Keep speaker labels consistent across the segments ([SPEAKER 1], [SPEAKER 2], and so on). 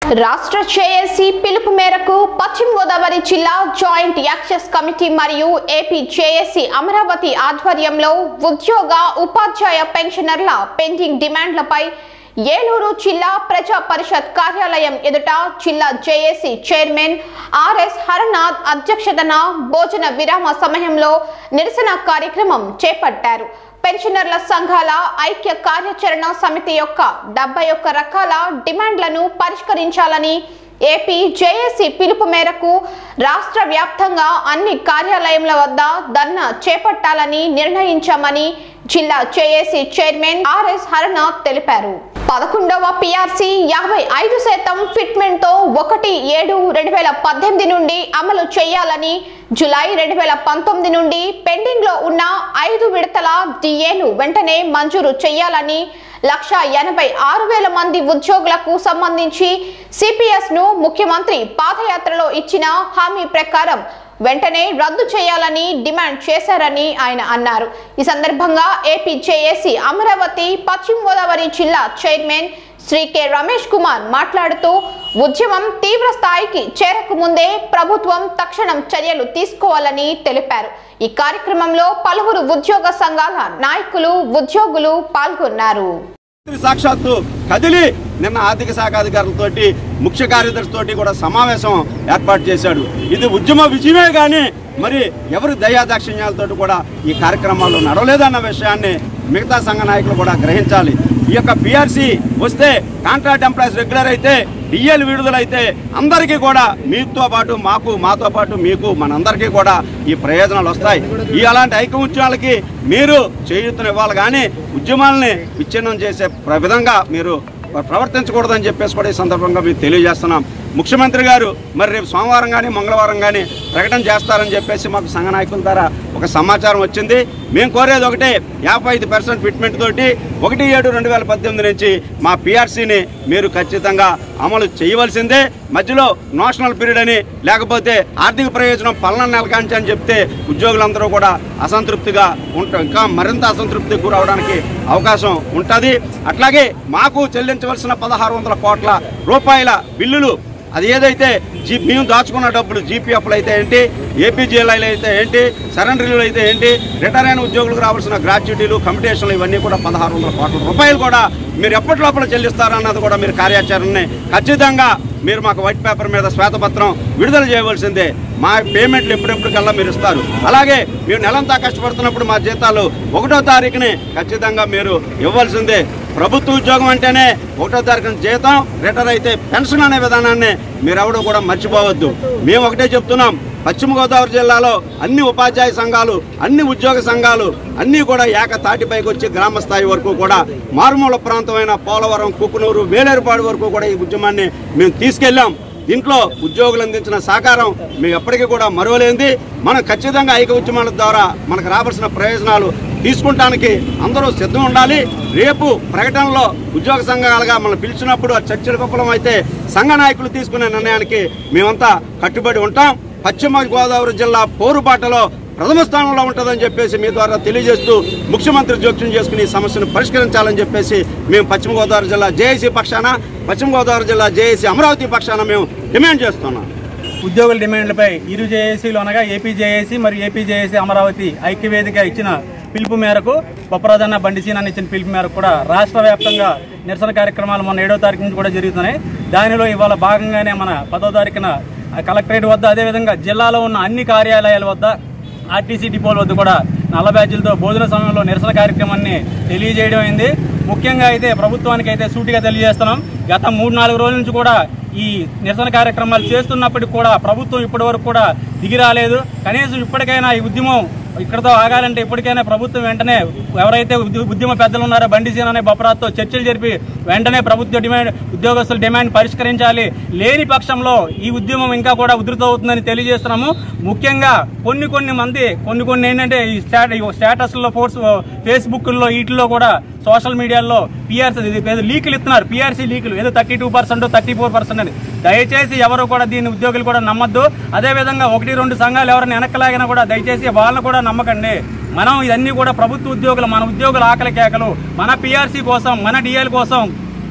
[SPEAKER 1] రాష్ట్ర జేఏసీ పిలుపు మేరకు పశ్చిమ గోదావరి జిల్లా జాయింట్ యాక్సెస్ కమిటీ మరియు ఏపీ జేఏసీ అమరావతి ఆధ్వర్యంలో ఉద్యోగ ఉపాధ్యాయ పెన్షనర్ల పెండింగ్ డిమాండ్లపై ఏలూరు జిల్లా ప్రజా పరిషత్ కార్యాలయం ఎదుట జిల్లా జేఏసీ చైర్మన్ ఆర్ఎస్ హరనాథ్ అధ్యక్షతన భోజన విరామ సమయంలో నిరసన కార్యక్రమం చేపట్టారు పెన్షనర్ల సంఘాల ఐక్య కార్యాచరణ సమితి యొక్క డెబ్బై ఒక్క రకాల డిమాండ్లను పరిష్కరించాలని ఏపీ జేఏసీ పిలుపు మేరకు రాష్ట్ర వ్యాప్తంగా అన్ని కార్యాలయముల వద్ద ధర్నా చేపట్టాలని నిర్ణయించామని జిల్లా జేఏసీ చైర్మన్ ఆర్ఎస్ హరనాథ్ తెలిపారు పదకొండవ పిఆర్సీ యాభై ఐదు శాతం ఫిట్మెంట్ తో ఒకటి ఏడు రెండు వేల పద్దెనిమిది నుండి అమలు చేయాలని జులై రెండు వేల పంతొమ్మిది నుండి పెండింగ్ లో ఉన్న ఐదు విడతల డిఏను వెంటనే మంజూరు చేయాలని లక్ష ఎనభై ఆరు వేల మంది ఉద్యోగులకు సంబంధించి సిపిఎస్ ను ముఖ్యమంత్రి పాదయాత్రలో ఇచ్చిన హామీ ప్రకారం వెంటనే రద్దు చేయాలని డిమాండ్ చేశారని ఆయన అన్నారు ఈ సందర్భంగా ఏపీ జేఏసీ అమరావతి పశ్చిమ గోదావరి జిల్లా చైర్మన్ శ్రీ కె రమేష్ కుమార్ మాట్లాడుతూ ఉద్యమం తీవ్ర స్థాయికి చేరకముందే ప్రభుత్వం తక్షణం చర్యలు తీసుకోవాలని తెలిపారు ఈ కార్యక్రమంలో పలువురు ఉద్యోగ సంఘాల నాయకులు ఉద్యోగులు పాల్గొన్నారు
[SPEAKER 2] మంత్రి సాక్షాత్తు కదిలి నిన్న ఆర్థిక శాఖ అధికారులతోటి ముఖ్య కార్యదర్శితోటి కూడా సమావేశం ఏర్పాటు చేశాడు ఇది ఉద్యమ విజయమే కానీ మరి ఎవరి దయాదాక్షిణ్యాలతోటి కూడా ఈ కార్యక్రమాల్లో నడవలేదన్న విషయాన్ని మిగతా సంఘ నాయకులు కూడా గ్రహించాలి ఈ యొక్క పిఆర్సీ వస్తే కాంట్రాక్ట్ ఎంప్లాయీస్ రెగ్యులర్ అయితే డిఎల్ విడుదలైతే అందరికీ కూడా మీతో పాటు మాకు మాతో పాటు మీకు మనందరికీ కూడా ఈ ప్రయోజనాలు వస్తాయి ఈ అలాంటి ఐకమత్యాలకి మీరు చేయూతనివ్వాలి కానీ ఉద్యమాలని విచ్ఛిన్నం చేసే ప్ర- విధంగా మీరు ప్రవర్తించకూడదని చెప్పేసి కూడా ఈ సందర్భంగా మేము తెలియజేస్తున్నాం ముఖ్యమంత్రి గారు మరి రేపు సోమవారం కానీ మంగళవారం కానీ ప్రకటన చేస్తారని చెప్పేసి మాకు సంఘ నాయకుల ద్వారా ఒక సమాచారం వచ్చింది మేము కోరేది ఒకటే యాభై ఐదు పర్సెంట్ ఫిట్మెంట్ తోటి ఒకటి ఏడు రెండు వేల పద్దెనిమిది నుంచి మా పిఆర్సీని మీరు ఖచ్చితంగా అమలు చేయవలసిందే మధ్యలో నోషనల్ పీరియడ్ అని లేకపోతే ఆర్థిక ప్రయోజనం పలన నెలకాంచి అని చెప్తే ఉద్యోగులందరూ కూడా అసంతృప్తిగా ఉంటాం ఇంకా మరింత అసంతృప్తికి గురవడానికి అవకాశం ఉంటుంది అట్లాగే మాకు చెల్లించవలసిన పదహారు వందల కోట్ల రూపాయల బిల్లులు అది ఏదైతే జీ మేము దాచుకున్న డబ్బులు జీపీఎఫ్లు అయితే ఏంటి ఏపీజీఎల్ఐలు అయితే ఏంటి సరెండర్లు అయితే ఏంటి రిటైర్ అయిన ఉద్యోగులకు రావాల్సిన గ్రాట్యుటీలు కమిటేషన్లు ఇవన్నీ కూడా పదహారు వందల కోట్ల రూపాయలు కూడా మీరు ఎప్పటి లోపల చెల్లిస్తారన్నది కూడా మీరు కార్యాచరణని ఖచ్చితంగా మీరు మాకు వైట్ పేపర్ మీద శ్వేతపత్రం విడుదల చేయవలసిందే మా పేమెంట్లు ఎప్పుడెప్పటికల్లా మీరు ఇస్తారు అలాగే మేము నెలంతా కష్టపడుతున్నప్పుడు మా జీతాలు ఒకటో తారీఖుని ఖచ్చితంగా మీరు ఇవ్వాల్సిందే ప్రభుత్వ ఉద్యోగం అంటేనే ఒకటో తారీఖున జీతం రిటైర్ అయితే పెన్షన్ అనే విధానాన్ని మీరెవడూ కూడా మర్చిపోవద్దు మేము ఒకటే చెప్తున్నాం పశ్చిమ గోదావరి జిల్లాలో అన్ని ఉపాధ్యాయ సంఘాలు అన్ని ఉద్యోగ సంఘాలు అన్నీ కూడా ఏక తాటిపైకి వచ్చి గ్రామ స్థాయి వరకు కూడా మారుమూల ప్రాంతమైన పోలవరం కుకునూరు వేలేరుపాడు వరకు కూడా ఈ ఉద్యమాన్ని మేము తీసుకెళ్ళాం దీంట్లో ఉద్యోగులు అందించిన సహకారం మేము ఎప్పటికీ కూడా మరువలేంది మనం ఖచ్చితంగా ఐక ఉద్యమాల ద్వారా మనకు రావాల్సిన ప్రయోజనాలు తీసుకుంటానికి అందరూ సిద్ధం ఉండాలి రేపు ప్రకటనలో ఉద్యోగ సంఘాలుగా మనం పిలిచినప్పుడు ఆ చర్చల విఫలం అయితే సంఘ నాయకులు తీసుకునే నిర్ణయానికి మేమంతా కట్టుబడి ఉంటాం పశ్చిమ గోదావరి జిల్లా పోరుబాటలో ప్రథమ స్థానంలో ఉంటుందని చెప్పేసి మీ ద్వారా తెలియజేస్తూ ముఖ్యమంత్రి జోక్యం చేసుకుని ఈ సమస్యను పరిష్కరించాలని చెప్పేసి మేము పశ్చిమ గోదావరి జిల్లా జేఏసీ పక్షాన పశ్చిమ గోదావరి జిల్లా జేఏసీ అమరావతి పక్షాన మేము డిమాండ్ చేస్తున్నాం
[SPEAKER 3] ఉద్యోగుల డిమాండ్లపై ఇరు జేఏసీలు అనగా ఏపీ జేఏసీ మరియు ఏపీ జేఏసీ అమరావతి ఐక్యవేదిక ఇచ్చిన పిలుపు మేరకు బొప్పరాజన్న బండిసీనాన్ని ఇచ్చిన పిలుపు మేరకు కూడా రాష్ట్ర వ్యాప్తంగా నిరసన కార్యక్రమాలు మొన్న ఏడో తారీఖు నుంచి కూడా జరుగుతున్నాయి దానిలో ఇవాళ భాగంగానే మన పదో తారీఖున కలెక్టరేట్ వద్ద అదేవిధంగా జిల్లాలో ఉన్న అన్ని కార్యాలయాల వద్ద ఆర్టీసీ డిపోల వద్ద కూడా నల్ల బ్యాడ్జీలతో భోజన సమయంలో నిరసన కార్యక్రమాన్ని తెలియజేయడం అయింది ముఖ్యంగా అయితే ప్రభుత్వానికి అయితే సూటిగా తెలియజేస్తున్నాం గత మూడు నాలుగు రోజుల నుంచి కూడా ఈ నిరసన కార్యక్రమాలు చేస్తున్నప్పటికి కూడా ప్రభుత్వం ఇప్పటి వరకు కూడా దిగి రాలేదు కనీసం ఇప్పటికైనా ఈ ఉద్యమం ఇక్కడతో ఆగాలంటే ఇప్పటికైనా ప్రభుత్వం వెంటనే ఎవరైతే ఉద్య- ఉద్యమ పెద్దలు ఉన్నారో బండి సీన్ అనే బొప్పరాతో చర్చలు జరిపి వెంటనే ప్రభుత్వ డిమాండ్ ఉద్యోగస్తుల డిమాండ్ పరిష్కరించాలి లేని పక్షంలో ఈ ఉద్యమం ఇంకా కూడా ఉధృతవుతుందని తెలియజేస్తున్నాము ముఖ్యంగా కొన్ని కొన్ని మంది కొన్ని కొన్ని ఏంటంటే ఈ స్టాట ఈ స్టేటస్లో ఫోర్స్ ఫేస్బుక్లో వీటిల్లో కూడా సోషల్ మీడియాలో పిఆర్సీ ఏదో లీకులు ఇస్తున్నారు పిఆర్సీ లీకులు ఏదో thirty two percent thirty four percent అని దయచేసి ఎవరు కూడా దీని ఉద్యోగులు కూడా నమ్మద్దు అదేవిధంగా ఒకటి రెండు సంఘాలు ఎవరైనా వెనక్కలాగినా కూడా దయచేసి వాళ్ళని కూడా నమ్మకండి మనం ఇవన్నీ కూడా ప్రభుత్వ ఉద్యోగులు మన ఉద్యోగుల ఆకలి కేకలు మన పిఆర్సీ కోసం మన డిఎల్ కోసం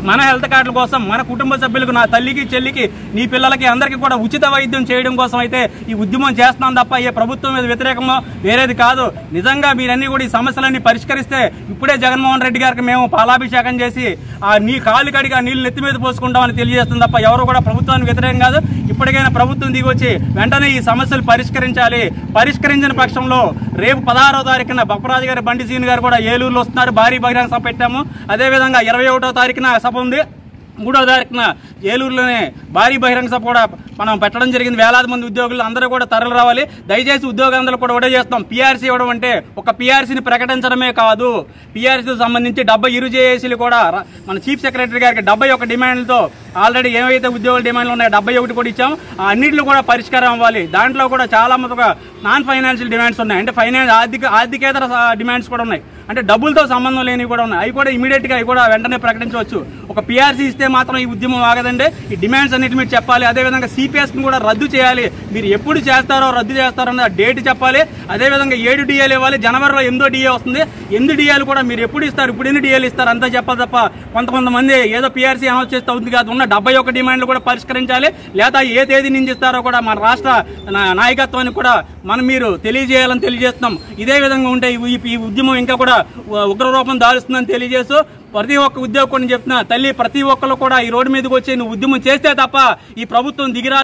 [SPEAKER 3] మన హెల్త్ కార్డుల కోసం మన కుటుంబ సభ్యులకు నా తల్లికి చెల్లికి నీ పిల్లలకి అందరికీ కూడా ఉచిత వైద్యం చేయడం కోసం అయితే ఈ ఉద్యమం చేస్తున్నాం తప్ప ఏ ప్రభుత్వం మీద వ్యతిరేకమో వేరేది కాదు నిజంగా మీరన్నీ కూడా ఈ సమస్యలన్నీ పరిష్కరిస్తే ఇప్పుడే జగన్మోహన్ రెడ్డి గారికి మేము పాలాభిషేకం చేసి ఆ నీ కాలు కడిగి ఆ నీళ్ళు నెత్తి మీద పోసుకుంటామని తెలియజేస్తుంది తప్ప ఎవరు కూడా ప్రభుత్వానికి వ్యతిరేకం కాదు ఇప్పటికైనా ప్రభుత్వం దిగొచ్చి వెంటనే ఈ సమస్యలు పరిష్కరించాలి పరిష్కరించిన పక్షంలో రేపు పదహారో తారీఖున బప్పరాజు గారి బండి సీన్ గారు కూడా ఏలూరులో వస్తున్నారు భారీ బహిరంగ సభ పెట్టాము అదేవిధంగా ఇరవై ఒకటో తారీఖున సభ ఉంది మూడో తారీఖున ఏలూరులోనే భారీ బహిరంగ సభ కూడా మనం పెట్టడం జరిగింది వేలాది మంది ఉద్యోగులు అందరూ కూడా తరలి రావాలి దయచేసి ఉద్యోగాంధ్రులు కూడా ఒకటే చేస్తాం పీఆర్సీ ఇవ్వడం అంటే ఒక పీఆర్సీని ప్రకటించడమే కాదు పీఆర్సీకి సంబంధించి డెబ్బై ఇరు జేఏసీలు కూడా ర- మన చీఫ్ సెక్రటరీ గారికి డెబ్బై ఒక డిమాండ్లతో ఆల్రెడీ ఏవైతే ఉద్యోగుల డిమాండ్లు ఉన్నాయో డెబ్బై ఒకటి కూడా ఇచ్చాం ఆ అన్నింటిలో కూడా పరిష్కారం అవ్వాలి దాంట్లో కూడా చాలా మొదట నాన్ ఫైనాన్షియల్ డిమాండ్స్ ఉన్నాయి అంటే ఫైనాన్స్ ఆర్థిక ఆర్థికేతర స- డిమాండ్స్ కూడా ఉన్నాయి అంటే డబ్బులతో సంబంధం లేనివి కూడా ఉన్నాయి అవి కూడా ఇమీడియట్ గా అవి కూడా వెంటనే ప్రకటించవచ్చు ఒక పీఆర్సీ ఇస్తే మాత్రం ఈ ఉద్యమం ఆగదండి ఈ డిమాండ్స్ అన్నిటి మీరు చెప్పాలి అదేవిధంగా సిపిఎస్ ని కూడా రద్దు చేయాలి మీరు ఎప్పుడు చేస్తారో రద్దు చేస్తారో అన్న డేట్ చెప్పాలి అదేవిధంగా ఏడు డిఏలు ఇవ్వాలి జనవరిలో ఎనిమిదో డిఏ వస్తుంది ఎనిమిది డిఏలు కూడా మీరు ఎప్పుడు ఇస్తారు ఇప్పుడు ఎన్ని డిఏలు ఇస్తారు అంతా చెప్పాలి తప్ప కొంత కొంతమంది ఏదో పీఆర్సీ అనౌన్స్ చేస్తే అవుతుంది కాదు ఉన్న డెబ్బై ఒక డిమాండ్లు కూడా పరిష్కరించాలి లేదా ఏ తేదీ నుంచి ఇస్తారో కూడా మన రాష్ట్ర నా- నాయకత్వానికి కూడా మనం మీరు తెలియజేయాలని తెలియజేస్తున్నాం ఇదే విధంగా ఉంటే ఈ- ఈ ఉద్యమం ఇంకా కూడా ఉ- ఉగ్రరూపం దాలుస్తుందని తెలియజేస్తూ ప్రతి ఒక్క ఉద్యోగం చెప్తున్నా తల్లి ప్రతి ఒక్కరు కూడా ఈ రోడ్డు మీదకి వచ్చి నువ్వు ఉద్యమం చేస్తే తప్ప ఈ ప్రభుత్వం దిగిరా